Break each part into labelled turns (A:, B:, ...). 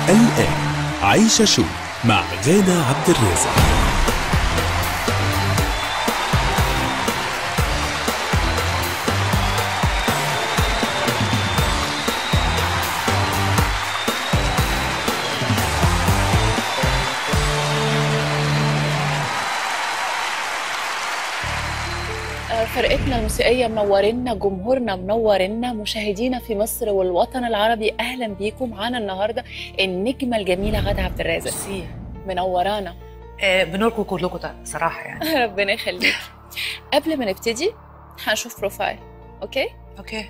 A: الآن عيشة شو مع غادة عبد الرازق
B: فرقتنا الموسيقية منورنا جمهورنا منورنا مشاهدينا في مصر والوطن العربي أهلا بيكم معانا النهاردة النجمة الجميلة غادة عبد الرازق
C: ميرسي
B: منورانا
C: آه بنوركم كلكم ده صراحه يعني
B: ربنا يخليك قبل ما نبتدي هنشوف بروفايل أوكي؟
C: اوكي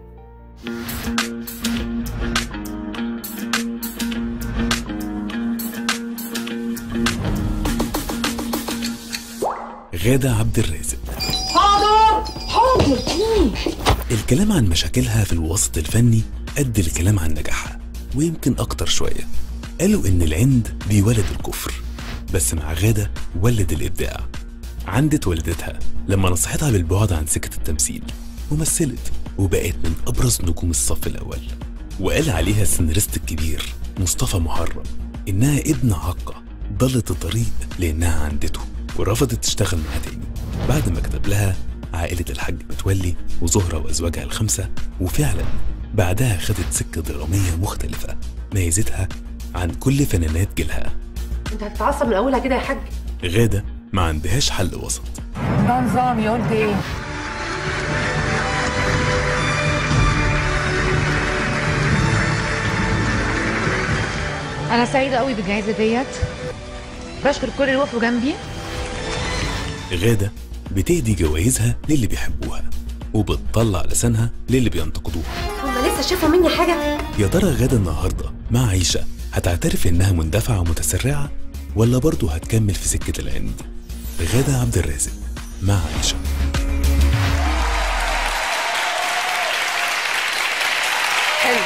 A: غادة عبد الرازق
D: حاضر حاضر
A: الكلام عن مشاكلها في الوسط الفني قد الكلام عن نجاحها ويمكن أكتر شوية قالوا إن العند بيولد الكفر بس مع غادة ولد الإبداع عندت والدتها لما نصحتها بالبعد عن سكة التمثيل ومثلت وبقت من أبرز نجوم الصف الأول وقال عليها السيناريست الكبير مصطفى محرم إنها ابن عقة ضلت الطريق لأنها عندته ورفضت تشتغل معاه تاني بعد ما كتب لها عائلة الحاج متولي وزهرة وأزواجها الخمسة وفعلا بعدها خدت سكة درامية مختلفة ميزتها عن كل فنانات جيلها
D: انت هتتعصب من اولها كده يا حاج
A: غادة ما عندهاش حل وسط
D: ده نظامي قلت ايه انا سعيده قوي بالجائزه ديت بشكر كل اللي وقفوا جنبي
A: غادة بتهدي جوائزها للي بيحبوها وبتطلع لسانها للي بينتقدوها
E: هما لسه شافوا مني حاجة؟
A: يا ترى غادة النهاردة مع عيشة هتعترف إنها مندفعة ومتسرعة ولا برضه هتكمل في سكة العند غادة عبد الرازق مع عيشة
C: حلو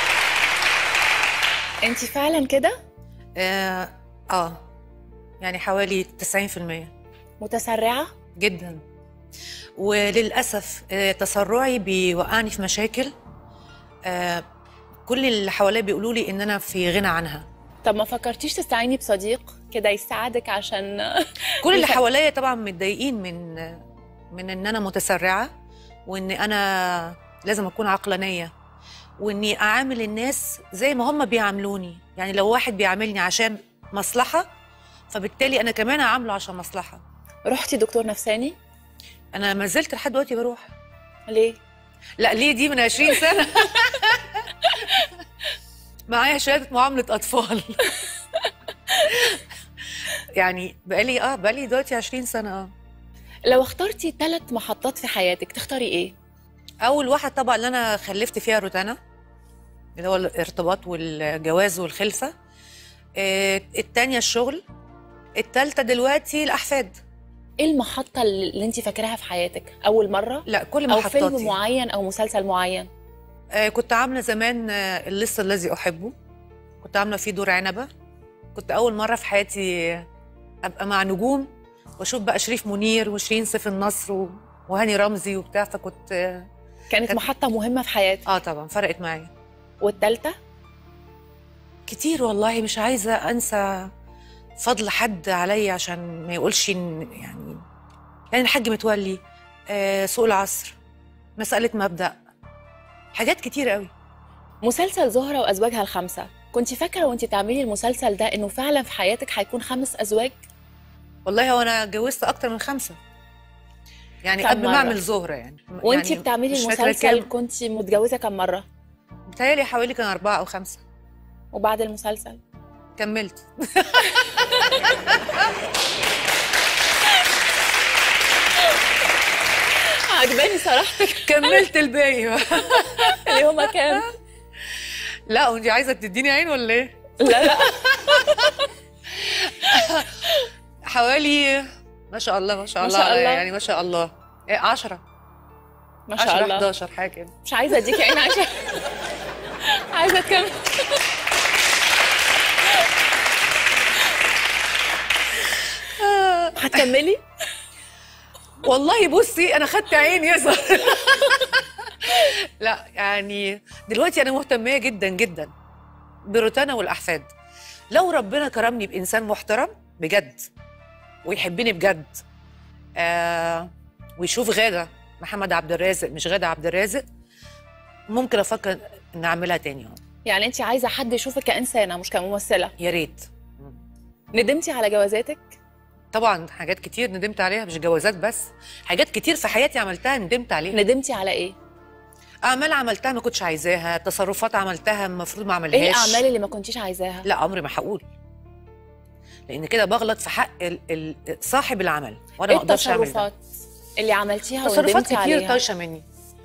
B: أنت فعلا كده
C: اه, آه. يعني حوالي 90%
B: متسرعة؟
C: جدا وللاسف آه تسرعي بيوقعني في مشاكل آه كل اللي حواليا بيقولوا لي ان انا في غنى عنها
B: طب ما فكرتيش تستعيني بصديق كده يساعدك عشان
C: كل اللي
B: بيخ-
C: حواليا طبعا متضايقين من من ان انا متسرعه وان انا لازم اكون عقلانيه واني اعامل الناس زي ما هم بيعاملوني يعني لو واحد بيعاملني عشان مصلحه فبالتالي انا كمان اعامله عشان مصلحه
B: رحتي دكتور نفساني؟
C: انا ما زلت لحد دلوقتي بروح
B: ليه؟
C: لا ليه دي من 20 سنه معايا شهاده معامله اطفال يعني بقالي اه بقالي دلوقتي 20 سنه اه
B: لو اخترتي ثلاث محطات في حياتك تختاري ايه؟
C: اول واحد طبعا اللي انا خلفت فيها روتانا اللي هو الارتباط والجواز والخلفه آه، التانية الشغل التالتة دلوقتي الأحفاد
B: ايه المحطة اللي انت فاكراها في حياتك؟ أول مرة؟
C: لا كل
B: أو
C: محطاتي
B: فيلم معين أو مسلسل معين؟
C: آه، كنت عاملة زمان آه، اللص الذي أحبه كنت عاملة فيه دور عنبة كنت أول مرة في حياتي أبقى مع نجوم وأشوف بقى شريف منير وشيرين سيف النصر و- وهاني رمزي وبتاع فكنت آه،
B: كانت
C: كانت-
B: محطة مهمة في حياتك
C: اه طبعا فرقت معايا
B: والتالتة؟
C: كتير والله مش عايزة أنسى فضل حد عليا عشان ما يقولش إن يعني يعني الحاج متولي آه سوق العصر مسألة مبدأ حاجات كتير قوي
B: مسلسل زهرة وأزواجها الخمسة كنت فاكرة وانت تعملي المسلسل ده إنه فعلا في حياتك هيكون خمس أزواج؟
C: والله هو أنا اتجوزت أكتر من خمسة يعني
B: كم
C: قبل ما
B: مرة؟
C: أعمل زهرة يعني
B: وانت
C: يعني
B: بتعملي
C: مش فاكرة
B: المسلسل
C: كام.
B: كنت متجوزة كم مرة؟
C: بتهيألي حوالي كان أربعة أو خمسة
B: وبعد المسلسل؟
C: كملت
B: عجباني صراحتك
C: كملت الباقي بقى.
B: اللي هما كام؟
C: لا وانت عايزة تديني عين ولا إيه؟
B: لا لا
C: حوالي ما شاء الله ما شاء
B: ما
C: الله,
B: شاء الله.
C: يعني ما شاء الله إيه، عشرة
B: ما شاء
C: 10
B: الله
C: 11 حاجة كده
B: مش عايزة أديكي عين عشان عايزة تكمل هتكملي؟
C: والله بصي انا خدت عين يظهر لا يعني دلوقتي انا مهتميه جدا جدا بروتانا والاحفاد لو ربنا كرمني بانسان محترم بجد ويحبني بجد آه ويشوف غاده محمد عبد الرازق مش غاده عبد الرازق ممكن افكر ان اعملها تاني اه
B: يعني انت عايزه حد يشوفك كانسانه مش كممثله
C: يا ريت
B: ندمتي على جوازاتك
C: طبعا حاجات كتير ندمت عليها مش جوازات بس حاجات كتير في حياتي عملتها ندمت عليها
B: ندمتي على ايه
C: اعمال عملتها ما كنتش عايزاها تصرفات عملتها المفروض ما
B: ايه
C: اعملهاش
B: الاعمال اللي ما كنتيش عايزاها
C: لا عمري ما هقول لان كده بغلط في حق ال ال صاحب العمل وانا
B: ايه
C: ما اقدرش اعمل ده
B: التصرفات اللي عملتيها
C: تصرفات
B: وندمتي
C: كتير
B: عليها
C: طايشه مني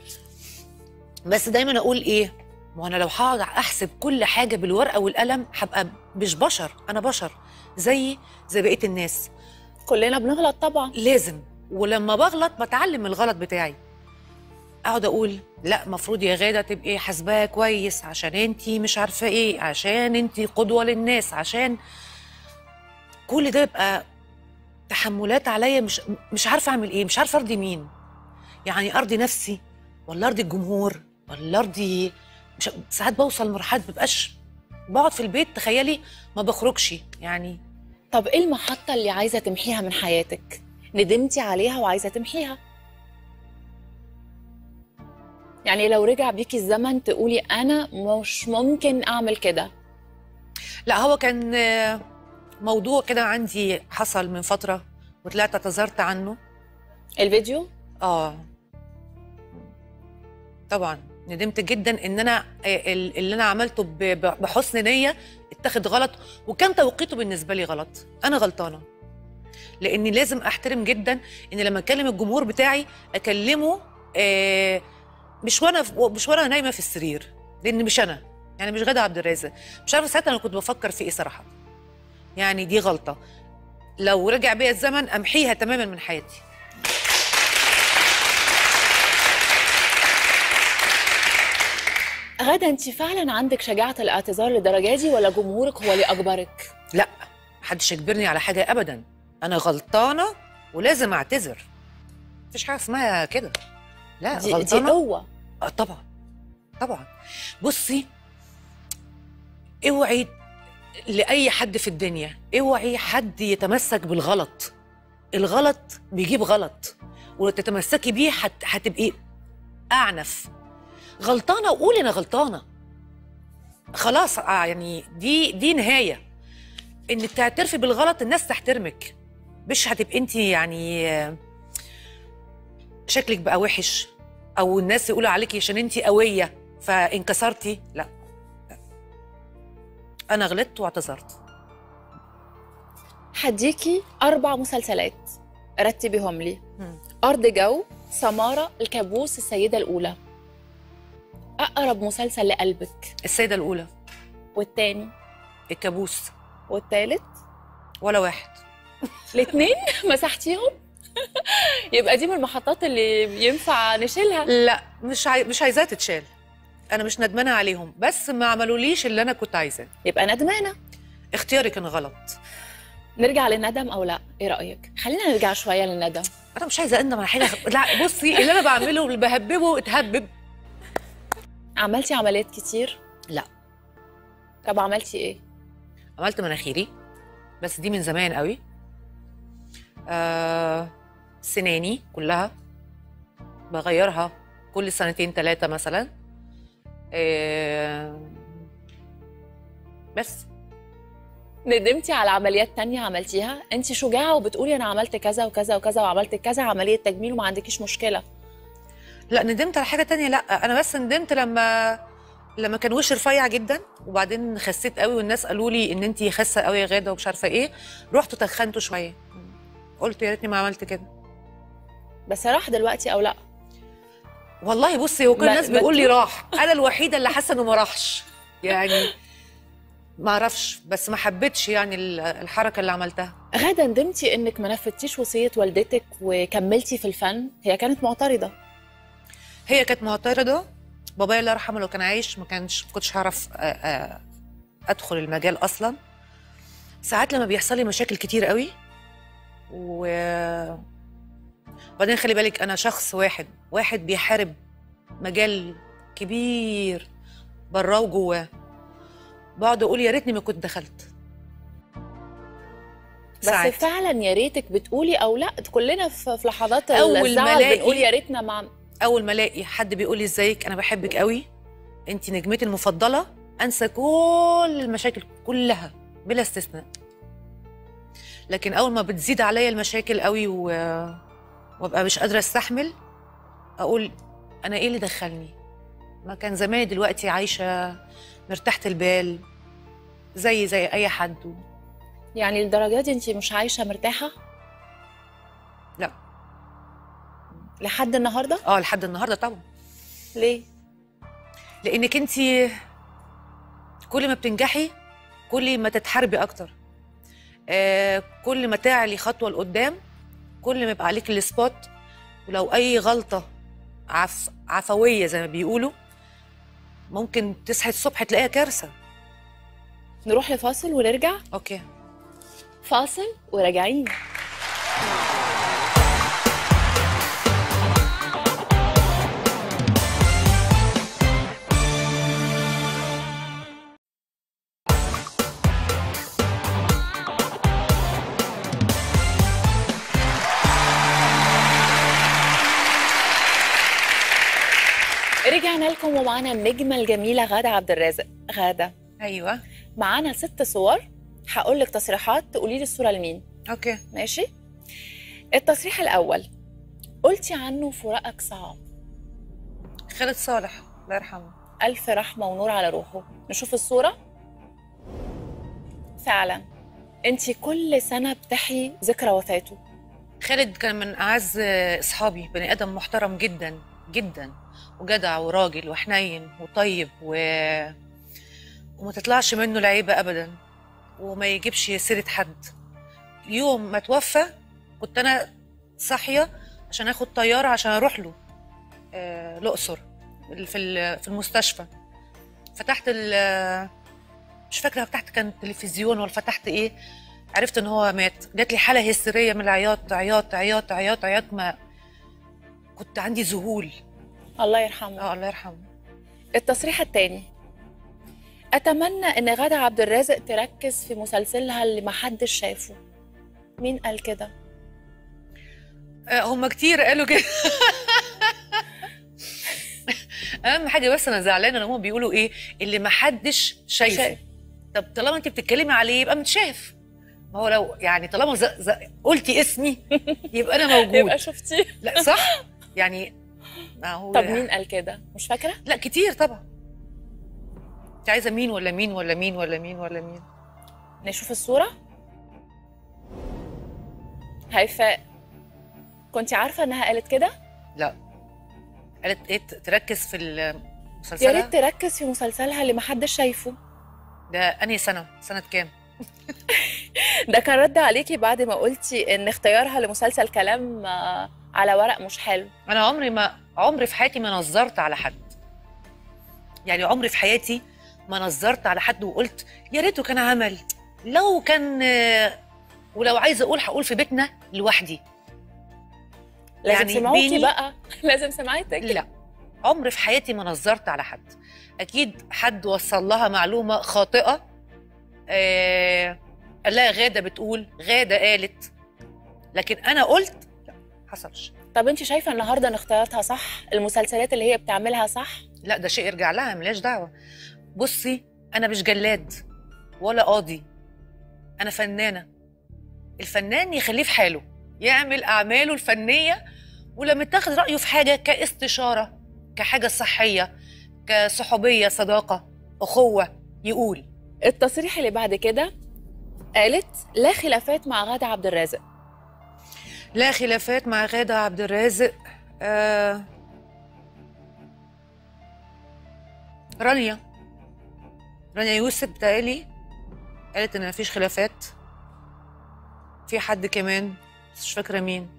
C: بس دايما اقول ايه ما انا لو هقعد احسب كل حاجه بالورقه والقلم هبقى مش بشر انا بشر زيي زي بقيه الناس
B: كلنا بنغلط طبعا
C: لازم ولما بغلط بتعلم من الغلط بتاعي اقعد اقول لا مفروض يا غاده تبقي حاسباها كويس عشان انتي مش عارفه ايه عشان انتي قدوه للناس عشان كل ده يبقى تحملات عليا مش مش عارفه اعمل ايه مش عارفه ارضي مين يعني ارضي نفسي ولا ارضي الجمهور ولا ارضي مش ساعات بوصل لمرحله مبقاش بقعد في البيت تخيلي ما بخرجش يعني
B: طب ايه المحطه اللي عايزه تمحيها من حياتك ندمتي عليها وعايزه تمحيها يعني لو رجع بيكي الزمن تقولي انا مش ممكن اعمل كده
C: لا هو كان آه، موضوع كده عندي حصل من فترة وطلعت اعتذرت عنه
B: الفيديو
C: اه طبعا ندمت جدا ان انا آه، ال- اللي انا عملته ب- ب- بحسن نية اتخذ غلط وكان توقيته بالنسبة لي غلط انا غلطانة لاني لازم احترم جدا ان لما اكلم الجمهور بتاعي اكلمه آه مش وانا مش وانا نايمه في السرير لان مش انا يعني مش غاده عبد الرازق مش عارفه ساعتها انا كنت بفكر في ايه صراحه يعني دي غلطه لو رجع بيا الزمن امحيها تماما من حياتي
B: غدا انت فعلا عندك شجاعه الاعتذار للدرجه دي ولا جمهورك هو اللي اجبرك
C: لا محدش يجبرني على حاجه ابدا انا غلطانه ولازم اعتذر مفيش حاجه اسمها كده لا
B: دي, دي
C: غلطانه
B: قوه
C: اه طبعا طبعا بصي اوعي لاي حد في الدنيا اوعي حد يتمسك بالغلط الغلط بيجيب غلط ولو تتمسكي بيه هت... هتبقي اعنف غلطانه وقولي انا غلطانه خلاص آه يعني دي دي نهايه انك تعترفي بالغلط الناس تحترمك مش هتبقي انت يعني آه، شكلك بقى وحش او الناس يقولوا عليكي عشان انت قويه فانكسرتي لا لا. انا غلطت واعتذرت
B: هديكي اربع مسلسلات رتبيهم لي
C: مم.
B: ارض جو سماره الكابوس السيده الاولى اقرب مسلسل لقلبك
C: السيده الاولى
B: والتاني
C: الكابوس
B: والتالت
C: ولا واحد
B: الاثنين مسحتيهم يبقى دي من المحطات اللي ينفع نشيلها
C: لا مش عاي... مش عايزاها تتشال انا مش ندمانه عليهم بس ما عملوليش اللي انا كنت عايزاه
B: يبقى ندمانه
C: اختياري كان غلط
B: نرجع للندم او لا ايه رايك خلينا نرجع شويه للندم
C: انا مش عايزه اندم على حاجه لا بصي اللي انا بعمله اللي بهببه اتهبب
B: عملتي عمليات كتير
C: لا
B: طب عملتي ايه
C: عملت مناخيري بس دي من زمان قوي آه سناني كلها بغيرها كل سنتين ثلاثة مثلا آه بس
B: ندمتي على عمليات تانية عملتيها انت شجاعه وبتقولي انا عملت كذا وكذا وكذا وعملت كذا عمليه تجميل وما عندكيش مشكله
C: لا ندمت على حاجة تانية لا أنا بس ندمت لما لما كان وشي رفيع جدا وبعدين خسيت قوي والناس قالوا لي ان انت خاسه قوي يا غاده ومش عارفه ايه رحت تخنته شويه قلت يا ريتني ما عملت كده
B: بس راح دلوقتي او لا
C: والله بصي هو كل
B: ما-
C: الناس
B: ما
C: بيقول لي
B: تقول-
C: راح انا الوحيده اللي حاسه انه ما راحش يعني ما اعرفش بس ما حبيتش يعني ال- الحركه اللي عملتها
B: غدا ندمتي انك ما نفذتيش وصيه والدتك وكملتي في الفن هي كانت معترضه
C: هي كانت معترضه بابايا الله يرحمه لو كان عايش ما كانش ما كنتش هعرف آه، آه، ادخل المجال اصلا ساعات لما بيحصل لي مشاكل كتير قوي و بعدين خلي بالك انا شخص واحد واحد بيحارب مجال كبير براه وجواه بقعد اقول يا ريتني ما كنت دخلت
B: بس
C: ساعات.
B: فعلا يا ريتك بتقولي او لا كلنا في في لحظات
C: أول ما
B: الزعل
C: ألاقي-
B: بنقول يا ريتنا مع
C: اول ما الاقي حد بيقول لي ازيك انا بحبك قوي انت نجمتي المفضله انسى كل المشاكل كلها بلا استثناء لكن اول ما بتزيد عليا المشاكل قوي و... وابقى مش قادره استحمل اقول انا ايه اللي دخلني ما كان زماني دلوقتي عايشه مرتاحه البال زي زي اي حد
B: يعني للدرجه دي انت مش عايشه مرتاحه
C: لا
B: لحد النهارده
C: اه لحد النهارده طبعا
B: ليه
C: لانك انت كل ما بتنجحي كل ما تتحاربي اكتر آه كل ما تعلي خطوه لقدام كل ما يبقى عليك السبوت ولو اي غلطه عف عفويه زي ما بيقولوا ممكن تصحي الصبح تلاقيها كارثه
B: نروح لفاصل ونرجع
C: اوكي
B: فاصل وراجعين رجعنا لكم ومعانا النجمة الجميلة غادة عبد الرازق غادة
C: ايوه
B: معانا ست صور هقول لك تصريحات تقولي لي الصورة لمين
C: اوكي
B: ماشي التصريح الأول قلتي عنه فراقك صعب
C: خالد صالح الله يرحمه
B: ألف رحمة ونور على روحه نشوف الصورة فعلا انت كل سنة بتحيي ذكرى وفاته
C: خالد كان من اعز اصحابي بني ادم محترم جدا جدا وجدع وراجل وحنين وطيب و... وما تطلعش منه العيبه ابدا وما يجيبش سيره حد يوم ما توفى كنت انا صاحيه عشان اخد طياره عشان اروح له آه، الاقصر في ال- في المستشفى فتحت ال مش فاكره فتحت كان تلفزيون ولا فتحت ايه عرفت ان هو مات جات لي حاله هستيريه من العياط عياط عياط عياط عياط ما كنت عندي ذهول
B: الله يرحمه
C: اه الله يرحمه
B: التصريح الثاني أتمنى إن غادة عبد الرازق تركز في مسلسلها اللي محدش شافه مين قال كده؟
C: آه هم كتير قالوا كده اهم حاجه بس انا زعلانه ان هم بيقولوا ايه اللي ما حدش شايفه
B: شايف.
C: طب طالما انت بتتكلمي عليه يبقى متشاف ما هو لو يعني طالما ز... ز... قلتي اسمي يبقى انا موجود
B: يبقى شفتيه
C: لا صح يعني ما هو
B: طب مين قال كده؟ مش فاكرة؟
C: لا كتير طبعا انت عايزه مين ولا مين ولا مين ولا مين ولا مين
B: نشوف الصورة هيفاء كنت عارفة إنها قالت كده؟
C: لا قالت ايه ت- تركز في
B: يا
C: المسلسل
B: ريت تركز في مسلسلها اللي محدش شايفه
C: ده انهي سنه سنه كام
B: ده كان رد عليكي بعد ما قلتي إن اختيارها لمسلسل كلام آه، على ورق مش حلو
C: انا عمري ما عمري في حياتي ما نظرت على حد يعني عمري في حياتي ما نظرت على حد وقلت يا ريته كان عمل لو كان آه، ولو عايزه اقول هقول في بيتنا لوحدي
B: لازم
C: يعني
B: سمعوكي
C: بيني-
B: بقى لازم سمعتك
C: لا عمري في حياتي ما نظرت على حد اكيد حد وصل لها معلومه خاطئه آه قال لها غاده بتقول غاده قالت لكن انا قلت لا حصلش
B: طب انت شايفه النهارده ان اختياراتها صح المسلسلات اللي هي بتعملها صح
C: لا ده شيء يرجع لها ملهاش دعوه بصي انا مش جلاد ولا قاضي انا فنانه الفنان يخليه في حاله يعمل اعماله الفنيه ولما تاخد رايه في حاجه كاستشاره كحاجه صحيه كصحوبيه صداقه اخوه يقول
B: التصريح اللي بعد كده قالت لا خلافات مع غادة عبد الرازق
C: لا خلافات مع غادة عبد الرازق آه رانيا رانيا يوسف بتقالي قالت ان مفيش خلافات في حد كمان بس مش فاكره مين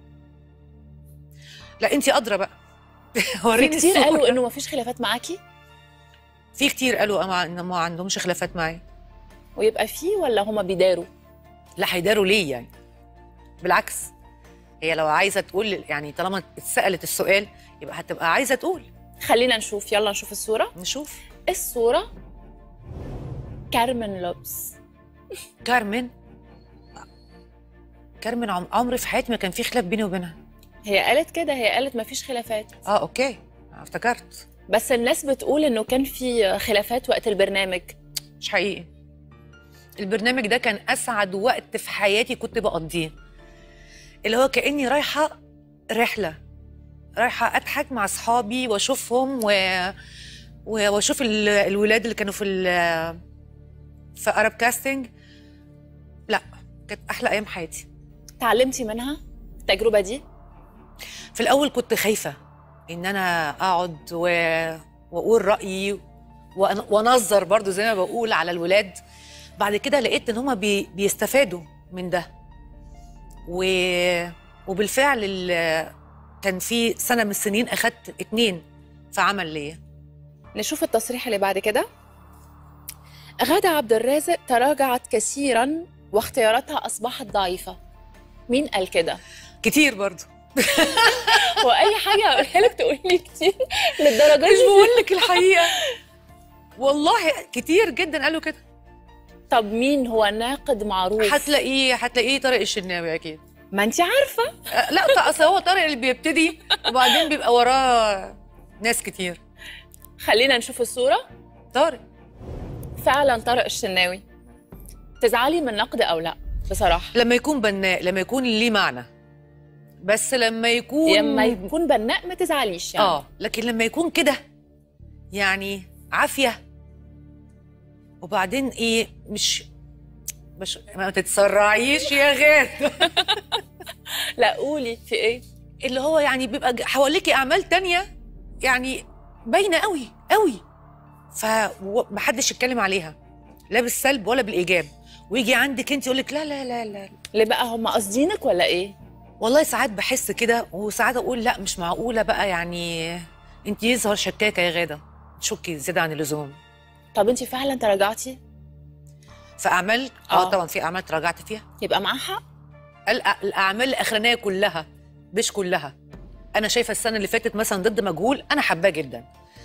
C: لا انت ادرى بقى
B: في
C: وريني
B: كتير
C: الصورة.
B: قالوا انه مفيش خلافات معاكي
C: في كتير قالوا أما ان ما عندهمش خلافات معايا
B: ويبقى في ولا هما بيداروا
C: لا هيداروا ليه يعني بالعكس هي لو عايزه تقول يعني طالما اتسالت السؤال يبقى هتبقى عايزه تقول
B: خلينا نشوف يلا نشوف الصوره
C: نشوف
B: الصوره كارمن لوبس
C: كارمن كارمن عم- عمري في حياتي ما كان في خلاف بيني وبينها
B: هي قالت كده هي قالت مفيش خلافات
C: اه اوكي افتكرت
B: بس الناس بتقول انه كان في خلافات وقت البرنامج
C: مش حقيقي البرنامج ده كان اسعد وقت في حياتي كنت بقضيه اللي هو كاني رايحه رحله رايحه اضحك مع اصحابي واشوفهم و... و- واشوف ال- الولاد اللي كانوا في ال... في ارب كاستنج لا كانت احلى ايام حياتي
B: تعلمتي منها التجربه دي
C: في الاول كنت خايفه ان انا اقعد و... واقول رايي وأن- وانظر برضو زي ما بقول على الولاد بعد كده لقيت ان هما بي... بيستفادوا من ده و... وبالفعل ال... كان في سنه من السنين اخدت اتنين في عمل ليا
B: نشوف التصريح اللي بعد كده غادة عبد الرازق تراجعت كثيرا واختياراتها أصبحت ضعيفة مين قال كده؟
C: كتير برضو
B: وأي حاجة هقولها لك تقولي لي كتير للدرجة
C: مش
B: دي
C: بقول لك الحقيقه والله كتير جدا قالوا كده
B: طب مين هو ناقد معروف؟
C: هتلاقيه هتلاقيه طارق الشناوي اكيد
B: ما أنت عارفة
C: أه، لا طا- اصل هو طارق اللي بيبتدي وبعدين بيبقى وراه ناس كتير
B: خلينا نشوف الصورة
C: طارق
B: فعلا طارق الشناوي تزعلي من نقد أو لا بصراحة
C: لما يكون بناء لما يكون ليه معنى بس لما يكون
B: لما يكون بناء ما تزعليش يعني
C: اه لكن لما يكون كده يعني عافيه وبعدين ايه مش مش ما تتسرعيش يا غاد
B: لا قولي في إيه؟
C: اللي هو يعني بيبقى ج- حواليكي اعمال تانية يعني باينه قوي قوي فمحدش يتكلم عليها لا بالسلب ولا بالايجاب ويجي عندك انت يقول لك لا لا لا لا
B: ليه بقى هم قاصدينك ولا إيه؟
C: والله ساعات بحس كده وساعات اقول لا مش معقوله بقى يعني انت يظهر شكاكه يا غاده تشكي زياده عن اللزوم
B: طب أنت فعلا تراجعتي؟
C: في اعمال اه,
B: آه.
C: طبعا في اعمال تراجعت فيها
B: يبقى معاها حق
C: الأ- الاعمال الاخرانيه كلها مش كلها انا شايفه السنه اللي فاتت مثلا ضد مجهول انا حباه جدا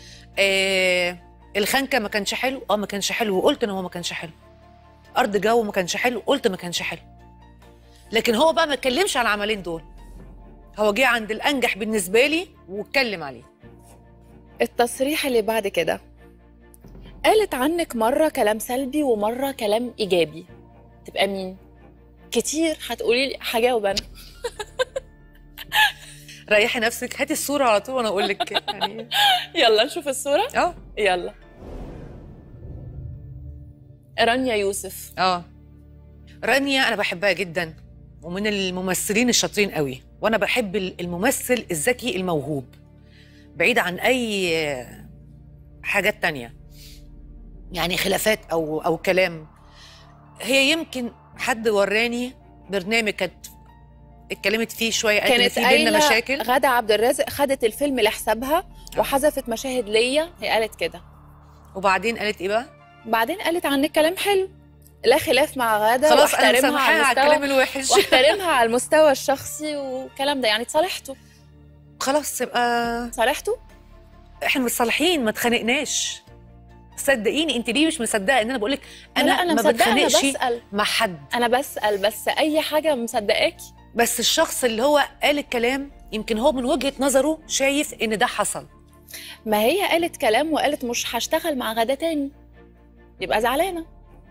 C: آه الخنكه ما كانش حلو اه ما كانش حلو وقلت ان هو ما كانش حلو ارض جو ما كانش حلو قلت ما كانش حلو لكن هو بقى ما اتكلمش على العملين دول هو جه عند الانجح بالنسبه لي واتكلم عليه
B: التصريح اللي بعد كده قالت عنك مرة كلام سلبي ومرة كلام إيجابي تبقى مين؟ كتير هتقولي لي هجاوب أنا
C: ريحي نفسك هاتي الصوره على طول وانا اقول لك يعني
B: يلا نشوف الصورة
C: اه
B: يلا رانيا يوسف
C: اه رانيا انا بحبها جدا ومن الممثلين الشاطرين قوي وانا بحب الممثل الذكي الموهوب بعيد عن اي حاجات تانية يعني خلافات او او كلام هي يمكن حد وراني برنامج كانت اتكلمت فيه شويه قالت إن
B: كانت
C: في بينا
B: قايلة
C: مشاكل
B: غادة عبد الرازق خدت الفيلم لحسابها وحذفت مشاهد ليا هي قالت كده
C: وبعدين قالت ايه بقى
B: بعدين قالت عنك كلام حلو لا خلاف مع غادة
C: خلاص انا
B: واحترمها على
C: مسامحاها على الكلام
B: المستوى
C: الوحش
B: واحترمها على المستوى الشخصي والكلام ده يعني تصالحتوا
C: خلاص يبقى
B: صالحتوا
C: احنا متصالحين ما اتخانقناش صدقيني انت ليه مش مصدقه ان انا بقول لك
B: انا
C: انا
B: لا انا
C: ما
B: مصدقه انا
C: بتخانقش
B: بسال
C: مع حد
B: انا بسال بس اي حاجه مصدقاكي
C: بس الشخص اللي هو قال الكلام يمكن هو من وجهه نظره شايف ان ده حصل
B: ما هي قالت كلام وقالت مش هشتغل مع غدا تاني يبقى زعلانه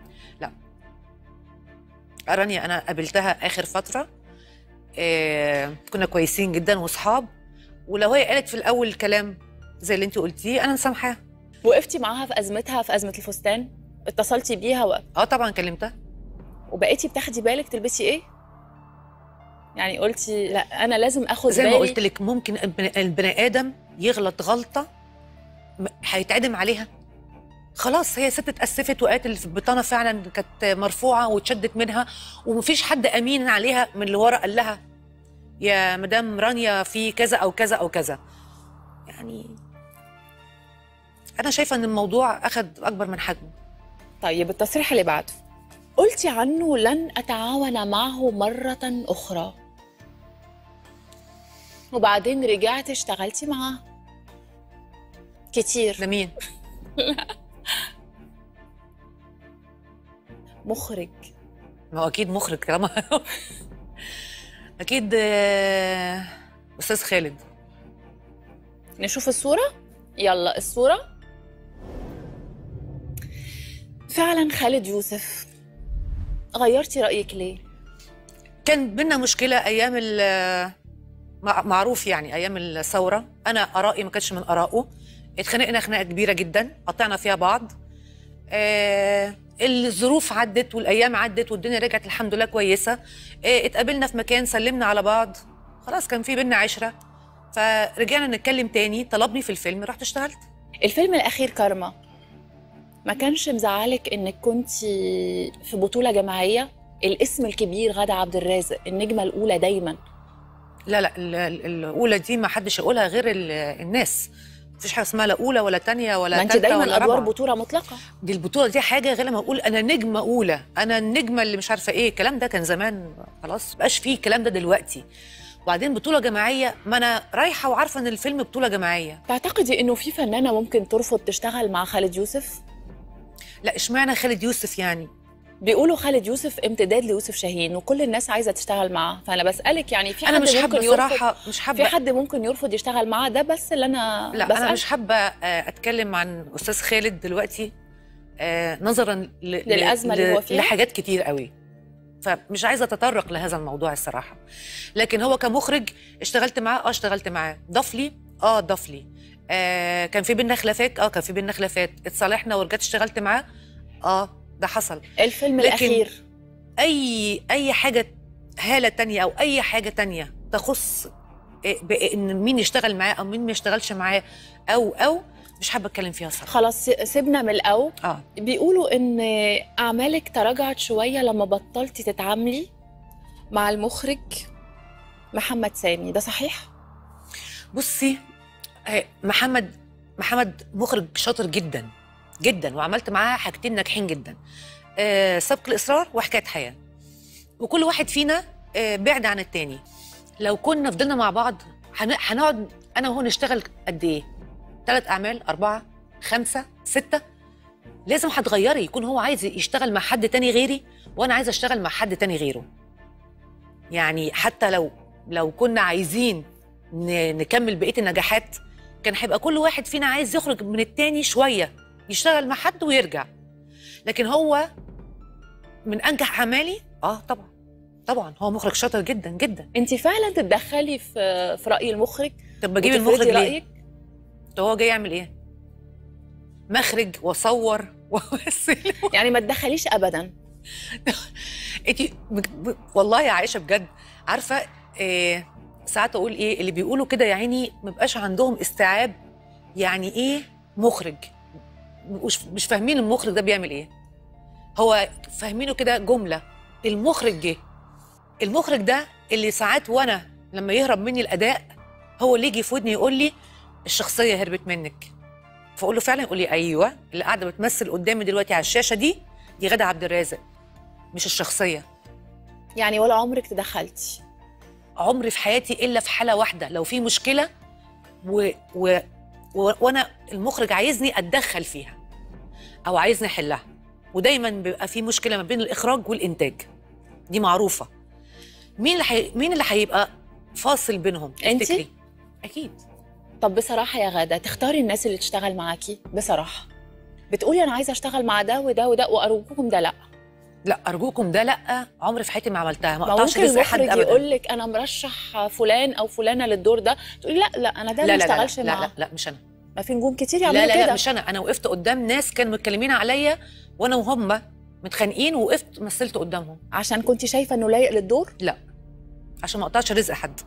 C: رانيا انا قابلتها اخر فتره آه كنا كويسين جدا واصحاب ولو هي قالت في الاول كلام زي اللي انت قلتيه انا مسامحاها
B: وقفتي معاها في ازمتها في ازمه الفستان اتصلتي بيها و...
C: اه طبعا كلمتها
B: وبقيتي بتاخدي بالك تلبسي ايه يعني قلتي لا انا لازم اخد
C: زي ما
B: بالي
C: قلت لك ممكن البني- البني ادم يغلط غلطه م- هيتعدم عليها خلاص هي ست اتأسفت وقالت اللي في البطانه فعلا كانت مرفوعه واتشدت منها ومفيش حد امين عليها من اللي ورا قال لها يا مدام رانيا في كذا او كذا او كذا يعني انا شايفه ان الموضوع اخذ اكبر من حجمه
B: طيب التصريح اللي بعده قلتي عنه لن اتعاون معه مره اخرى وبعدين رجعتي اشتغلتي معاه كتير
C: ده مين
B: مخرج
C: ما هو اكيد مخرج طالما اكيد آه، استاذ خالد
B: نشوف الصورة يلا الصورة فعلا خالد يوسف غيرتي رأيك ليه؟
C: كان بينا مشكله ايام ال- مع- معروف يعني ايام الثوره انا ارائي ما كانتش من ارائه اتخانقنا خناقه كبيره جدا قطعنا فيها بعض آه الظروف عدت والايام عدت والدنيا رجعت الحمد لله كويسه آه اتقابلنا في مكان سلمنا على بعض خلاص كان في بينا عشره فرجعنا نتكلم تاني طلبني في الفيلم رحت اشتغلت
B: الفيلم الأخير كارما ما كانش مزعلك إنك كنتي في بطولة جماعية الاسم الكبير غادة عبد الرازق النجمة الأولى دايما
C: لا لا ال- ال- الاولى دي ما حدش يقولها غير ال- الناس مفيش حاجه اسمها لا اولى ولا تانية ولا
B: ما أنت
C: تالتة
B: دايما
C: ولا
B: أدوار
C: رابعة.
B: بطولة مطلقة
C: دي البطوله دي حاجه غير لما اقول انا نجمه اولى انا النجمه اللي مش عارفه ايه الكلام ده كان زمان خلاص مبقاش فيه الكلام ده دلوقتي وبعدين بطوله جماعيه ما انا رايحه وعارفه ان الفيلم بطوله جماعيه
B: تعتقدي إنه في فنانة ممكن ترفض تشتغل مع خالد يوسف؟
C: لا اشمعنى خالد يوسف يعني
B: بيقولوا خالد يوسف امتداد ليوسف شاهين وكل الناس عايزة تشتغل معاه فأنا بسألك يعني في
C: انا
B: حد
C: مش
B: ممكن
C: حابه
B: يرفض
C: صراحه مش
B: في
C: حابه
B: حد ممكن يرفض يشتغل معاه ده بس اللي أنا
C: لا
B: بسأل
C: انا مش حابه آه، اتكلم عن استاذ خالد دلوقتي آه، نظرا ل- ل-
B: للأزمة
C: ل-
B: اللي هو فيها؟
C: لحاجات كتير قوي فمش عايزه اتطرق لهذا الموضوع الصراحه لكن هو كمخرج اشتغلت معاه اه اشتغلت معاه ضاف لي اه ضاف لي آه كان في بينا خلافات اه كان في بينا خلافات اتصالحنا ورجعت اشتغلت معاه اه ده حصل
B: الفيلم
C: لكن-
B: الأخير
C: اي اي حاجه هاله تانية او اي حاجه تانية تخص إيه، بان مين يشتغل معاه او مين ما يشتغلش معاه او او مش حابه اتكلم فيها صراحه
B: خلاص سيبنا من الأو
C: اه
B: بيقولوا ان اعمالك تراجعت شويه لما بطلتي تتعاملي مع المخرج محمد سامي ده صحيح
C: بصي آه، محمد محمد مخرج شاطر جدا جدا وعملت معاه حاجتين ناجحين جدا آه، سبق الاصرار وحكايه حياه وكل واحد فينا آه، بعد عن التاني لو كنا فضلنا مع بعض هن- هنقعد انا وهو نشتغل قد ايه ثلاث اعمال اربعه خمسه سته لازم هتغيري يكون هو عايز يشتغل مع حد تاني غيري وانا عايزه اشتغل مع حد تاني غيره يعني حتى لو لو كنا عايزين ن- نكمل بقيه النجاحات كان هيبقى كل واحد فينا عايز يخرج من التاني شويه يشتغل مع حد ويرجع لكن هو من انجح اعمالي اه طبعا طبعا هو مخرج شاطر جدا جدا
B: انت فعلا تتدخلي في في راي المخرج
C: طب بجيب
B: وتفرضي
C: المخرج ليه
B: رايك
C: طب هو جاي يعمل ايه مخرج واصور وامثل
B: يعني ما تدخليش ابدا
C: انت بج- والله يا عائشه بجد عارفه إيه ساعات اقول ايه اللي بيقولوا كده يا عيني ما بقاش عندهم استيعاب يعني ايه مخرج مش مش فاهمين المخرج ده بيعمل ايه هو فاهمينه كده جمله المخرج جه المخرج ده اللي ساعات وانا لما يهرب مني الاداء هو اللي يجي في ودني يقول لي الشخصيه هربت منك فاقول له فعلا يقول لي ايوه اللي قاعده بتمثل قدامي دلوقتي على الشاشه دي دي غاده عبد الرازق مش الشخصيه
B: يعني ولا عمرك تدخلتي
C: عمري في حياتي الا في حاله واحده لو في مشكله و... و... و... وانا المخرج عايزني اتدخل فيها او عايزني احلها ودايما بيبقى في مشكله ما بين الاخراج والانتاج دي معروفه مين اللي حي... مين اللي هيبقى فاصل بينهم
B: انتي؟
C: تفتكري؟ اكيد
B: طب بصراحه يا غاده تختاري الناس اللي تشتغل معاكي بصراحه بتقولي انا عايزه اشتغل مع ده وده وده وارجوكم ده لا
C: لا ارجوكم ده لا عمري في حياتي ما عملتها ما
B: ما
C: اقطعش
B: ممكن
C: رزق حد
B: المخرج
C: ابدا
B: يقول لك انا مرشح فلان او فلانه للدور ده تقولي لا لا انا ده
C: لا
B: ما
C: لا لا,
B: اشتغلش
C: لا, لا,
B: معاه
C: لا, لا مش انا
B: ما في نجوم كتير
C: لا
B: يعملوا
C: لا
B: كده
C: لا مش انا انا وقفت قدام ناس كانوا متكلمين عليا وانا وهم متخانقين وقفت مثلت قدامهم
B: عشان كنت شايفه انه لايق للدور
C: لا عشان ما اقطعش رزق حد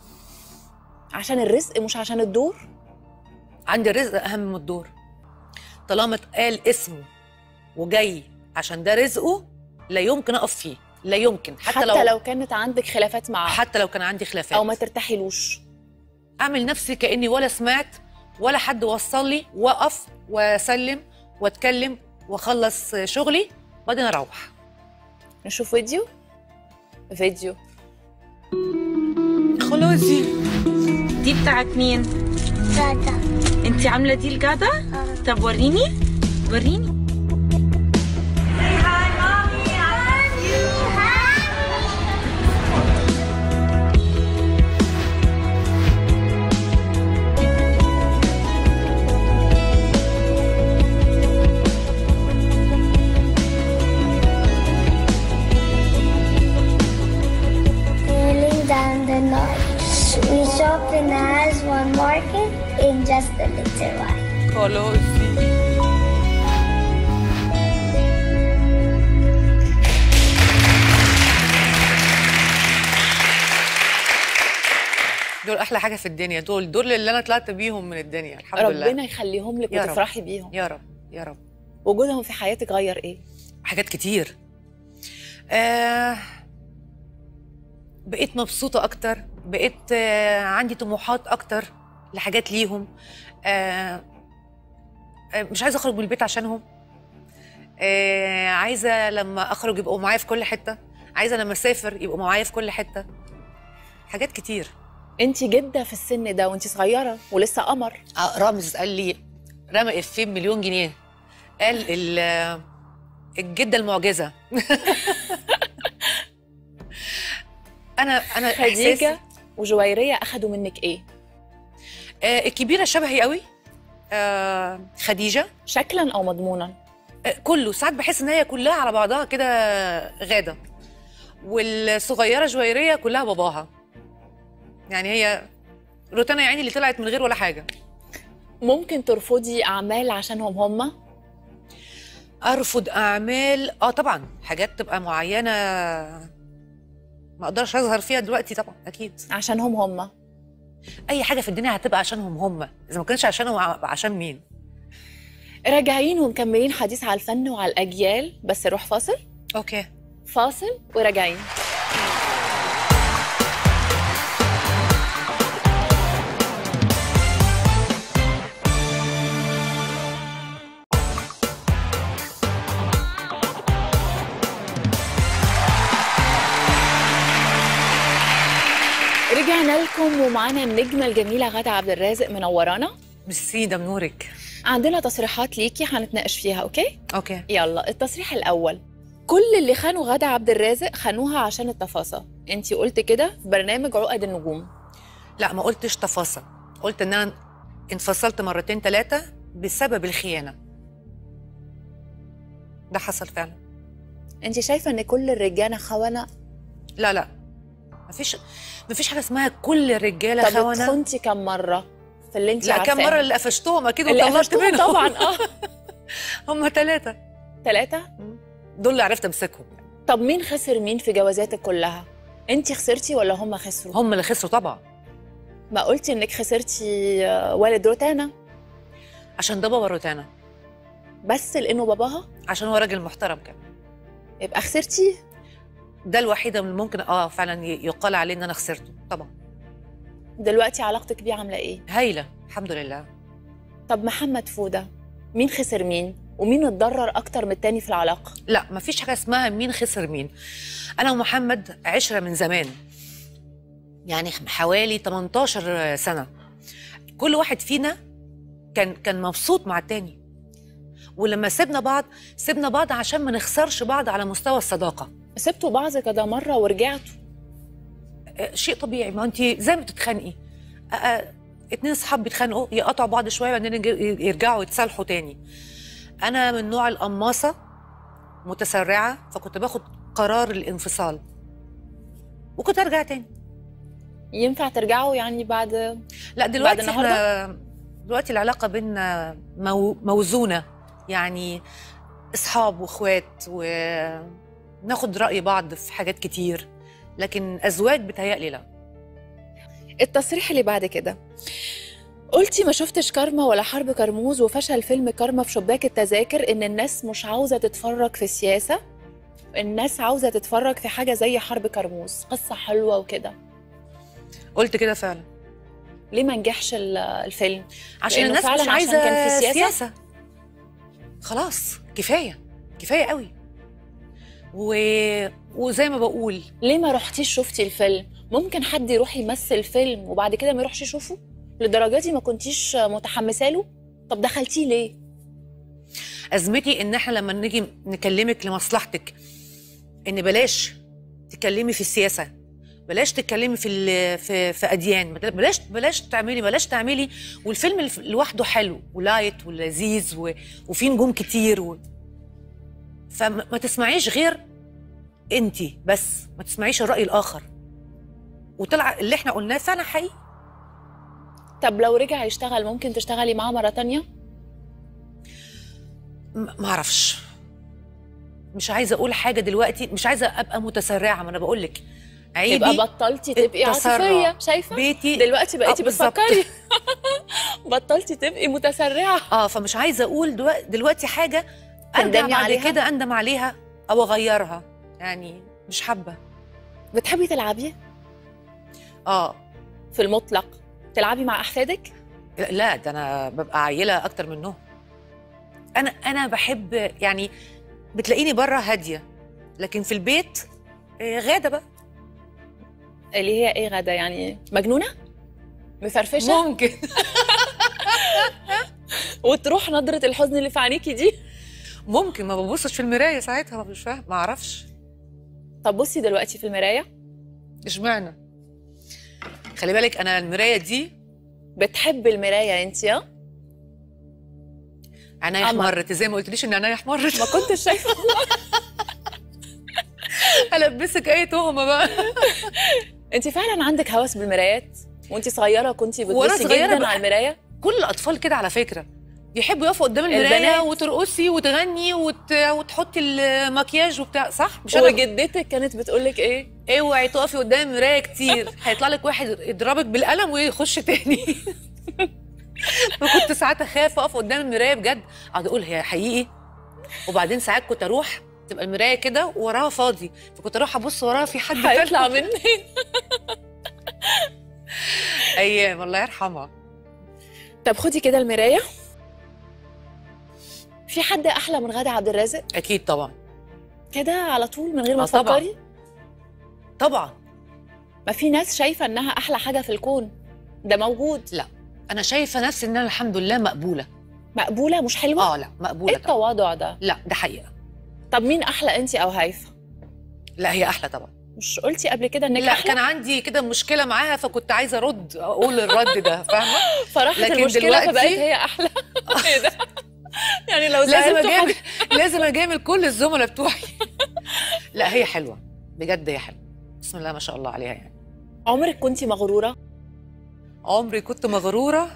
B: عشان الرزق مش عشان الدور
C: عندي الرزق اهم من الدور طالما اتقال اسمه وجاي عشان ده رزقه لا يمكن اقف فيه لا يمكن حتى,
B: حتى,
C: لو,
B: لو, لو كانت عندك خلافات معاه
C: حتى لو كان عندي خلافات
B: او ما ترتاحيلوش
C: اعمل نفسي كاني ولا سمعت ولا حد وصل لي واقف واسلم واتكلم واخلص شغلي وبعدين اروح
B: نشوف فيديو فيديو
C: خلاصي
E: دي بتاعت مين؟
F: تاتا
E: انت عامله دي لجاده؟ طب وريني وريني
F: هاي مامي open as one market in just a little while.
C: خلاص دول احلى حاجه في الدنيا دول دول اللي انا طلعت بيهم من الدنيا الحمد لله
B: ربنا يخليهم لك
C: يا رب.
B: وتفرحي بيهم
C: يا رب يا رب
B: وجودهم في حياتك غير ايه
C: حاجات كتير آه بقيت مبسوطة أكتر بقيت آه عندي طموحات أكتر لحاجات ليهم آه آه مش عايزة أخرج من البيت عشانهم آه عايزة لما أخرج يبقوا معايا في كل حتة عايزة لما أسافر يبقوا معايا في كل حتة حاجات كتير
B: انت جده في السن ده وانت صغيره ولسه قمر
C: آه رامز قال لي رمى إفيه مليون جنيه قال ال- الجدة المعجزة أنا أنا
B: خديجه
C: إحساسي-
B: وجويريه اخدوا منك ايه
C: آه الكبيرة شبهي قوي آه خديجة
B: شكلا او مضمونا
C: آه كله ساعات بحس إن هي كلها على بعضها كده غادة والصغيرة جويرية كلها باباها يعني هي روتانا يعني اللي طلعت من غير ولا حاجة
B: ممكن ترفضي اعمال عشانهم هم
C: ارفض اعمال اه طبعا حاجات تبقى معينه ما اقدرش اظهر فيها دلوقتي طبعا اكيد
B: عشانهم هم
C: اي حاجه في الدنيا هتبقى عشانهم هم اذا ما كانش عشانهم ع- عشان مين
B: راجعين ومكملين حديث على الفن وعلى الاجيال بس نروح فاصل
C: اوكي
B: فاصل وراجعين رجعنا لكم ومعانا النجمة الجميلة غادة عبد الرازق منورانا
C: ميرسي ده بنورك
B: عندنا تصريحات ليكي هنتناقش فيها اوكي
C: اوكي
B: يلا التصريح الاول كل اللي خانوا غادة عبد الرازق خانوها عشان التفاصيل انتي قلت كده في برنامج عقد النجوم
C: لا ما قلتش تفاصيل قلت ان انا انفصلت مرتين ثلاثه بسبب الخيانه ده حصل فعلا
B: انتي شايفة ان كل الرجالة خونة
C: لا لا مفيش مفيش حاجه اسمها كل الرجاله
B: طب
C: خونه
B: اتخنتي كم مرة في اللي انتي
C: لا
B: عارفاه
C: كم مره اللي قفشتهم اكيد
B: اللي
C: وطلعت
B: قفشتوهم
C: منهم
B: طبعا اه
C: هم ثلاثه
B: ثلاثة
C: دول اللي عرفت امسكهم
B: طب مين خسر مين في جوازاتك كلها انتي خسرتي ولا هم خسروا
C: هم اللي خسروا طبعا
B: ما قلتي انك خسرتي آه، والد روتانا
C: عشان ده بابا روتانا
B: بس لانه باباها
C: عشان هو راجل محترم كمان
B: يبقى خسرتي
C: ده الوحيده اللي ممكن اه فعلا ي- يقال عليه ان انا خسرته طبعا
B: دلوقتي علاقتك بيه عاملة ايه
C: هايله الحمد لله
B: طب محمد فودة مين خسر مين ومين اتضرر اكتر من التاني في العلاقة
C: لا ما فيش حاجه اسمها مين خسر مين انا ومحمد عشره من زمان يعني حوالي 18 سنه كل واحد فينا كان كان مبسوط مع التاني ولما سيبنا بعض سيبنا بعض عشان ما نخسرش بعض على مستوى الصداقه
B: سبتوا بعض كده مرة ورجعتوا
C: آه، شيء طبيعي ما انت زي ما بتتخانقي آه، آه، اتنين صحاب بيتخانقوا يقطعوا بعض شويه بعدين يج- يرجعوا يتصالحوا تاني انا من نوع القماصه متسرعه فكنت باخد قرار الانفصال وكنت ارجع تاني
B: ينفع ترجعوا يعني بعد
C: لا دلوقتي
B: النهاردة؟
C: احنا دلوقتي العلاقه بينا مو موزونه يعني اصحاب واخوات وناخد راي بعض في حاجات كتير لكن ازواج بتهيألي لا
B: التصريح اللي بعد كده قلتي ما شفتش كارما ولا حرب كرموز وفشل فيلم كارما في شباك التذاكر ان الناس مش عاوزه تتفرج في السياسه الناس عاوزه تتفرج في حاجه زي حرب كرموز قصه حلوه وكده
C: قلت كده فعلا
B: ليه ما نجحش ال- الفيلم
C: عشان
B: لأنه
C: الناس
B: فعلاً
C: مش
B: عشان
C: عايزه
B: كان في سياسة؟
C: سياسه خلاص كفايه كفايه قوي و... وزي ما بقول
B: ليه ما رحتيش شفتي الفيلم ممكن حد يروح يمثل فيلم وبعد كده ما يروحش يشوفه لدرجه دي ما كنتيش متحمسه له طب دخلتيه ليه
C: ازمتي ان احنا لما نيجي نكلمك لمصلحتك ان بلاش تتكلمي في السياسه بلاش تتكلمي في ال- في في اديان بلاش بلاش تعملي بلاش تعملي والفيلم الف- لوحده حلو ولايت ولذيذ و- وفيه نجوم كتير و... فما ما تسمعيش غير انت بس ما تسمعيش الراي الاخر وطلع اللي احنا قلناه فعلا حقيقي
B: طب لو رجع يشتغل ممكن تشتغلي معاه مره تانية
C: م- ما اعرفش مش عايزه اقول حاجه دلوقتي مش عايزه ابقى متسرعه ما انا بقول لك عيبي
B: يبقى بطلتي تبقي
C: التسرع.
B: عاطفيه شايفه
C: بيتي
B: دلوقتي بقيتي
C: آه، بالظبط.
B: بتفكري بطلتي تبقي متسرعه
C: اه فمش عايزه اقول دلوقتي, دلوقتي حاجه ارجع
B: تندمي
C: بعد
B: عليها؟
C: كده اندم عليها او اغيرها يعني مش حابه
B: بتحبي تلعبي
C: اه
B: في المطلق تلعبي مع احفادك
C: لا ده انا ببقى عيله اكتر منهم انا انا بحب يعني بتلاقيني بره هاديه لكن في البيت آه، غاده بقى
B: اللي هي ايه غدا يعني مجنونه مفرفشه
C: ممكن
B: وتروح نظره الحزن اللي في عينيكي دي
C: ممكن ما ببصش في المرايه ساعتها مش فاهم ما اعرفش
B: طب بصي دلوقتي في المرايه
C: اشمعنى خلي بالك انا المرايه دي
B: بتحبي المرايه انت ها
C: عينيا
B: قمر.
C: احمرت زي ما قلتليش ان عينيا احمرت
B: ما كنتش شايفه
C: البسك اي تهمه بقى
B: انت فعلا عندك هوس بالمرايات وانت صغيره كنتي
C: وأنا
B: بتبصي
C: صغيرة
B: جدا
C: بقى-
B: على المرايه
C: كل الاطفال كده على فكره بيحبوا يقفوا قدام المرايه
B: البنات.
C: وترقصي وتغني وت... وتحطي المكياج وبتاع صح مش انا
B: وجدتك كانت بتقول لك ايه
C: اوعي تقفي قدام المرايه كتير هيطلع لك واحد يضربك بالقلم ويخش تاني فكنت ساعات اخاف اقف قدام المرايه بجد اقعد اقول هي حقيقي وبعدين ساعات كنت اروح تبقى المرايه كده وراها فاضي فكنت اروح ابص وراها في حد
B: هيطلع
C: طالع.
B: مني
C: ايام الله يرحمها
B: طب خدي كده المرايه في حد احلى من غادة عبد الرازق
C: اكيد طبعا
B: كده على طول من غير ما
C: آه طبعاً.
B: تفكري
C: طبعا
B: ما في ناس شايفه انها احلى حاجه في الكون ده موجود
C: انا شايفه نفسي ان انا الحمد لله مقبوله
B: مقبوله مش حلوه
C: اه لا
B: ايه
C: مقبوله طبعا
B: التواضع ده
C: لا ده حقيقه
B: طب مين احلى انت او هايفه
C: لا هي احلى طبعا
B: مش قلتي قبل كده انك
C: لا
B: احلى
C: كان عندي كده مشكله معاها فكنت عايزه ارد اقول الرد ده فاهمه
B: فراحت
C: لكن
B: المشكله
C: دلوقتي-
B: فبقت هي احلى ايه ده يعني لو
C: لازم
B: سألته
C: اجامل
B: حاجة-
C: لازم اجامل كل الزملاء بتوعي لا هي حلوه بجد هي حلوه بسم الله ما شاء الله عليها يعني
B: عمرك كنتي مغروره
C: عمري كنت مغروره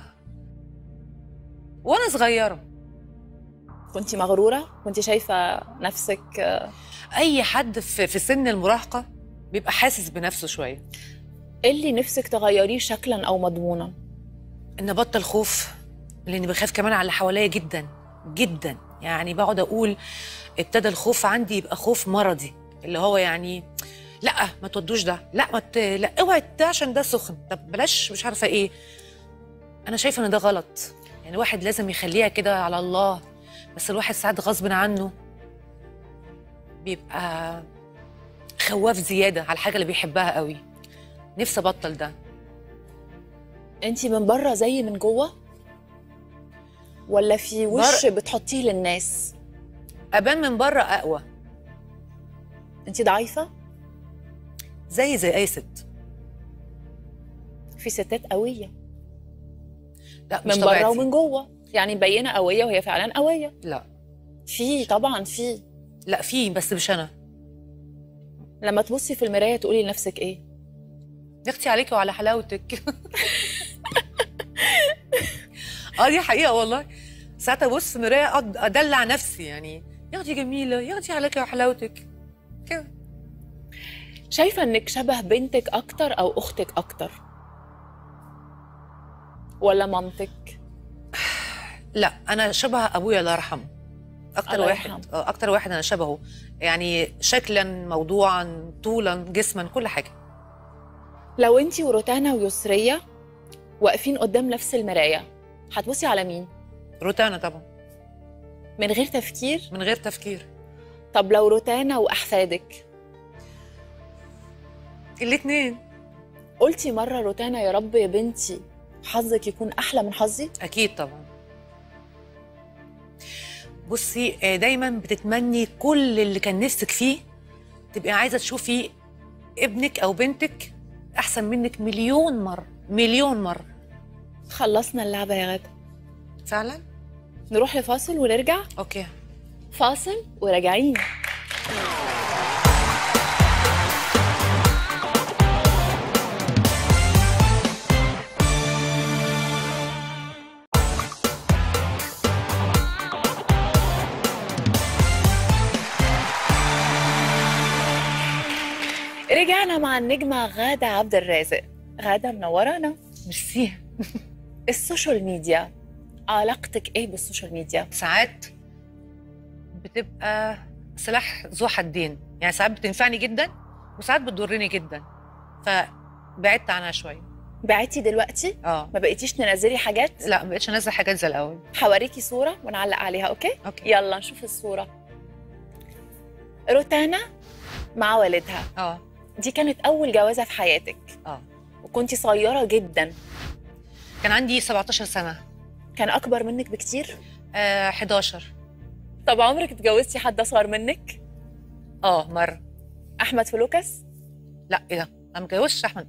C: وانا صغيره
B: كنتي مغروره كنتي شايفه نفسك
C: اي حد في في سن المراهقه بيبقى حاسس بنفسه شويه
B: ايه اللي نفسك تغيريه شكلا او مضمونا
C: ان ابطل خوف لاني بخاف كمان على اللي حواليا جدا جدا يعني بقعد اقول ابتدى الخوف عندي يبقى خوف مرضي اللي هو يعني لا ما تودوش ده لا ما ت... لا اوعي ده عشان ده سخن طب بلاش مش عارفه ايه انا شايفه ان ده غلط يعني الواحد لازم يخليها كده على الله بس الواحد ساعات غصب عنه بيبقى خواف زياده على الحاجه اللي بيحبها قوي نفسي ابطل ده
B: انتي من بره زي من جوه ولا في وش بتحطيه للناس
C: ابان من بره اقوى
B: انتي ضعيفه
C: زي زي اي ست
B: في ستات قوية
C: لا مش
B: من بره
C: طبيعتي.
B: ومن جوه يعني مبينة قوية وهي فعلا قوية
C: لا
B: في طبعا في
C: لا في بس مش انا
B: لما تبصي في المراية تقولي لنفسك ايه
C: يا اختي عليكي وعلى حلاوتك اه دي حقيقه والله ساعات ابص في مرايه اقعد ادلع نفسي يعني يا اختي جميله يا اختي عليكي وحلاوتك كده
B: شايفة انك شبه بنتك اكتر او اختك اكتر ولا مامتك
C: لا انا شبه ابويا الله يرحمه اكتر
B: الله
C: واحد
B: يرحمه.
C: آه، اكتر واحد انا شبهه يعني شكلا موضوعا طولا جسما كل حاجه
B: لو انتي وروتانا ويسرية واقفين قدام نفس المراية هتبصي على مين
C: روتانا طبعا
B: من غير تفكير
C: من غير تفكير
B: طب لو روتانا واحفادك
C: الاثنين
B: قلتي مرة روتانا يا رب يا بنتي حظك يكون احلى من حظي
C: اكيد طبعا بصي آه، دايما بتتمني كل اللي كان نفسك فيه تبقي عايزه تشوفي ابنك او بنتك احسن منك مليون مره مليون مره
B: خلصنا اللعبة يا غدا
C: فعلا
B: نروح لفاصل ونرجع
C: اوكي
B: فاصل وراجعين رجعنا مع النجمه غاده عبد الرازق غاده منورانا
C: ميرسي
B: السوشيال ميديا علاقتك ايه بالسوشيال ميديا
C: ساعات بتبقى سلاح ذو حدين يعني ساعات بتنفعني جدا وساعات بتضرني جدا فبعدت عنها شويه
B: بعتي دلوقتي
C: اه
B: ما بقيتيش تنزلي حاجات
C: لا ما بقتش انزل حاجات زي الاول
B: حواريكي صوره ونعلق عليها اوكي
C: اوكي
B: يلا نشوف الصوره روتانا مع والدها
C: اه
B: دي كانت اول جوازه في حياتك
C: اه
B: وكنتي صغيره جدا
C: كان عندي 17 سنه
B: كان اكبر منك بكتير
C: آه 11
B: طب عمرك اتجوزتي حد اصغر منك
C: اه مره
B: احمد فلوكس
C: لا ايه ده انا ما اتجوزتش احمد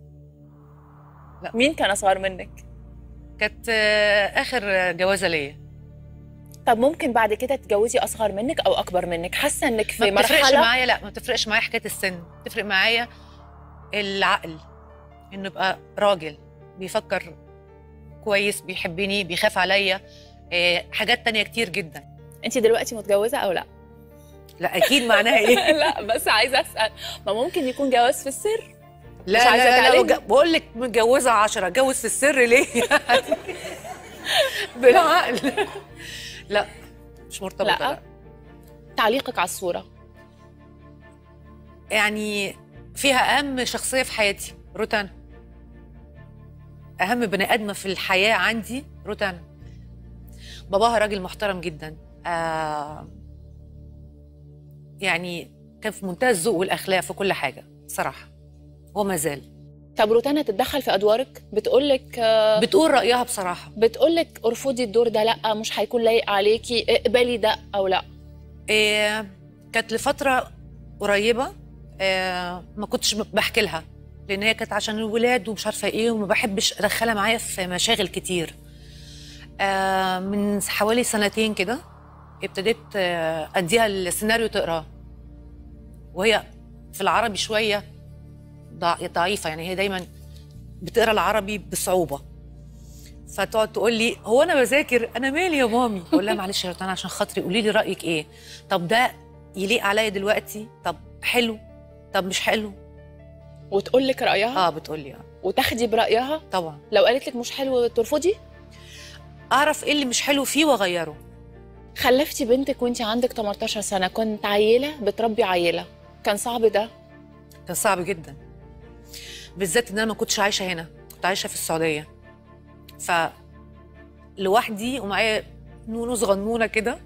B: مين كان اصغر منك
C: كانت آه اخر جوازه ليا
B: طب ممكن بعد كده تتجوزي اصغر منك او اكبر منك حاسه انك في
C: ما بتفرقش
B: مرحله
C: معايا لا ما بتفرقش معايا حكايه السن بتفرق معايا العقل انه يبقى راجل بيفكر كويس بيحبني بيخاف عليا آه، حاجات تانية كتير جدا
B: انت دلوقتي متجوزه او لا
C: لا اكيد معناها ايه
B: لا بس عايزه اسال ما ممكن يكون جواز في السر
C: لا
B: مش عايزة
C: لا لا,
B: تعلمي؟
C: لا بقول لك متجوزه عشرة اتجوز في السر ليه بالعقل لا مش مرتبطه
B: لا.
C: لا.
B: تعليقك على الصوره
C: يعني فيها اهم شخصيه في حياتي روتانا اهم بني ادمه في الحياه عندي روتانا باباها راجل محترم جدا آه يعني كان في منتهى الذوق والاخلاق في كل حاجه صراحه وما زال
B: طب روتانا تتدخل في ادوارك بتقول لك
C: بتقول رايها بصراحه
B: بتقول لك ارفضي الدور ده لا مش هيكون لايق عليكي اقبلي ده او لا
C: إيه كانت لفتره قريبه إيه ما كنتش بحكي لها لان هي كانت عشان الولاد ومش عارفه ايه وما بحبش ادخلها معايا في مشاغل كتير آه من حوالي سنتين كده ابتديت آه اديها السيناريو تقراه وهي في العربي شويه ضع- ضعيفه يعني هي دايما بتقرا العربي بصعوبه فتقعد تقول لي هو انا بذاكر انا مالي يا مامي اقول لها معلش يا روتانا عشان خاطري قولي لي رايك ايه طب ده يليق عليا دلوقتي طب حلو طب مش حلو
B: وتقول لك رايها
C: اه بتقول لي اه
B: وتاخدي برايها
C: طبعا
B: لو قالت لك مش حلو ترفضي
C: اعرف ايه اللي مش حلو فيه واغيره
B: خلفتي بنتك وانت عندك 18 سنه كنت عيله بتربي عيله كان صعب ده
C: كان صعب جدا بالذات ان انا ما كنتش عايشه هنا كنت عايشه في السعوديه ف لوحدي ومعايا نونو صغنونه كده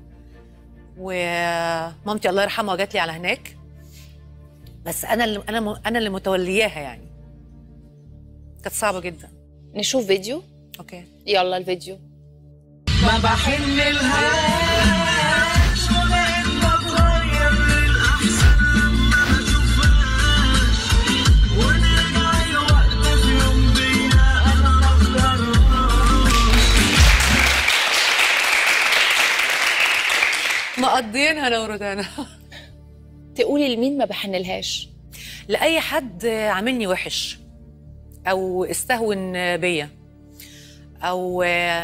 C: ومامتي الله يرحمها جات لي على هناك بس انا اللي انا م- انا اللي متولياها يعني كانت صعبه جدا
B: نشوف فيديو
C: اوكي
B: يلا الفيديو
G: ما بحن لهاش ولا إن بتغير للأحسن ما بشوفهاش ونرجع الوقت في يوم بينا أنا ما أقدرهاش
C: مقضيينها انا وروتانا
B: تقولي لمين ما بحنلهاش
C: لاي حد عاملني وحش او استهون بيا او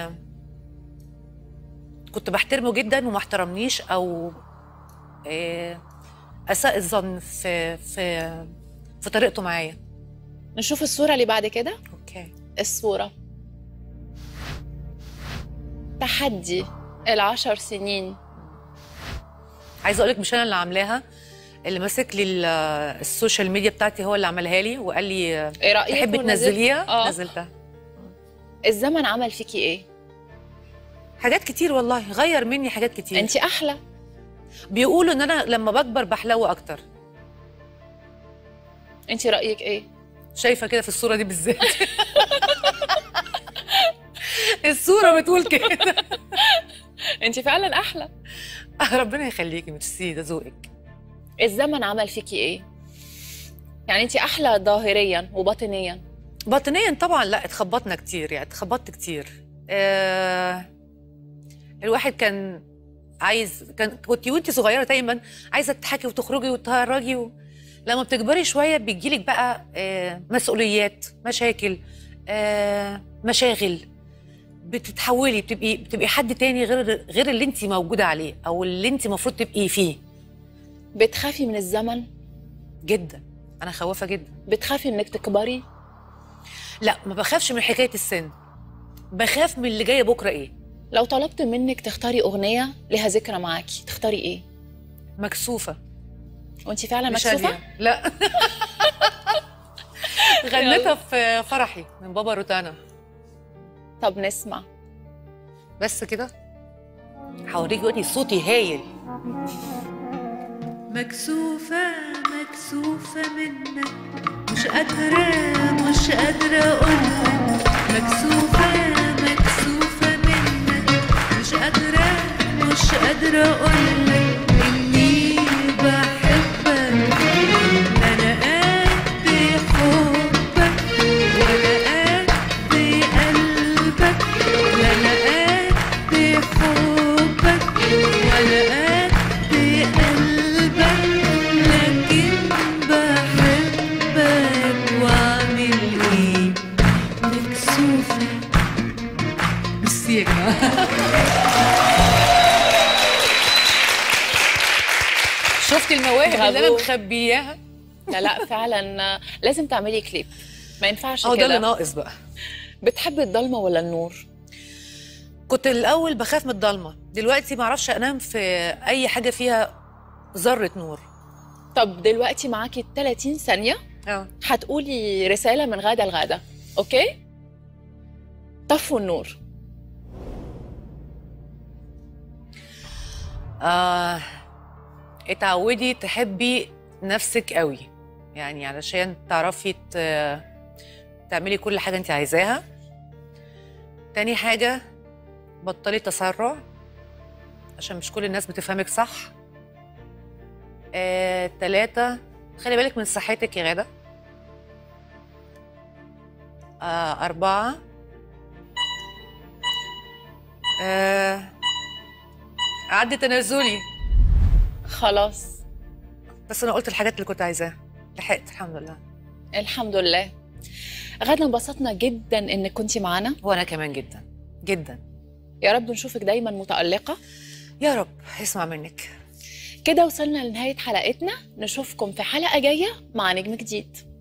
C: كنت بحترمه جدا وما احترمنيش او آه، اساء الظن في في في طريقته معايا
B: نشوف الصوره اللي بعد كده
C: اوكي
B: الصوره تحدي العشر سنين
C: عايزه اقول لك مش انا اللي عاملاها اللي ماسك لي ال- السوشيال ميديا بتاعتي هو اللي عملها لي وقال لي
B: ايه رايك
C: تحبي
B: ونزلت-
C: تنزليها
B: اه
C: نزلتها
B: الزمن عمل فيكي ايه
C: حاجات كتير والله غير مني حاجات كتير
B: انت احلى
C: بيقولوا ان انا لما بكبر بحلو اكتر
B: انت رايك ايه
C: شايفه كده في الصوره دي بالذات الصوره بتقول كده
B: انت فعلا احلى
C: ربنا يخليكي ميرسي ده ذوقك
B: الزمن عمل فيكي ايه يعني انت احلى ظاهريا وباطنيا
C: باطنيا طبعا لا اتخبطنا كتير يعني اتخبطت كتير آه الواحد كان عايز كان كنت وانت صغيره دايما عايزه تضحكي وتخرجي وتهرجي و... لما بتكبري شويه بيجيلك بقى آه مسؤوليات مشاكل آه مشاغل بتتحولي بتبقي بتبقي حد تاني غير غير اللي انت موجوده عليه او اللي انت المفروض تبقي فيه
B: بتخافي من الزمن
C: جدا انا خوافه جدا
B: بتخافي انك تكبري
C: لا ما بخافش من حكايه السن بخاف من اللي جاي بكره ايه
B: لو طلبت منك تختاري اغنيه لها ذكرى معاكي تختاري ايه
C: مكسوفه
B: وانت فعلا
C: مش
B: مكسوفه
C: هادية. لا غنيتها في فرحي من بابا روتانا
B: طب نسمع
C: بس كده هوريك دلوقتي صوتي هايل
H: مكسوفة مكسوفة منك مش قادرة مش قادرة أقولك مكسوفة مكسوفة منك مش قادرة مش قادرة أقولك إني بحبك لا أنا قد حبك ولا قد قلبك لا أنا قد حبك ولا قد قلبك لكن بحبك واعمل ايه مكسوفة بس يا جماعة
C: شفتي المواهب اللي انا
B: برافو.
C: مخبياها
B: لا لا فعلا لازم تعملي كليب ما ينفعش
C: اه ده اللي
B: كده
C: ناقص بقى
B: بتحبي الضلمه ولا النور
C: كنت الاول بخاف من الضلمه دلوقتي ما اعرفش انام في اي حاجه فيها ذره نور
B: طب دلوقتي معاكي 30 ثانيه
C: اه
B: هتقولي رساله من غاده لغاده اوكي طفوا النور
C: آه اتعودي تحبي نفسك قوي يعني علشان تعرفي ت- تعملي كل حاجة انت عايزاها تاني حاجة بطلي تسرع عشان مش كل الناس بتفهمك صح آه، تلاتة خلي بالك من صحتك يا غادة آه، أربعة آه، عد تنازلي
B: خلاص
C: بس انا قلت الحاجات اللي كنت عايزاها لحقت الحمد لله
B: الحمد لله غدا انبسطنا جدا انك كنتي معانا
C: وانا كمان جدا جدا
B: يا رب نشوفك دايما متألقة
C: يا رب اسمع منك
B: كده وصلنا لنهاية حلقتنا نشوفكم في حلقة جاية مع نجم جديد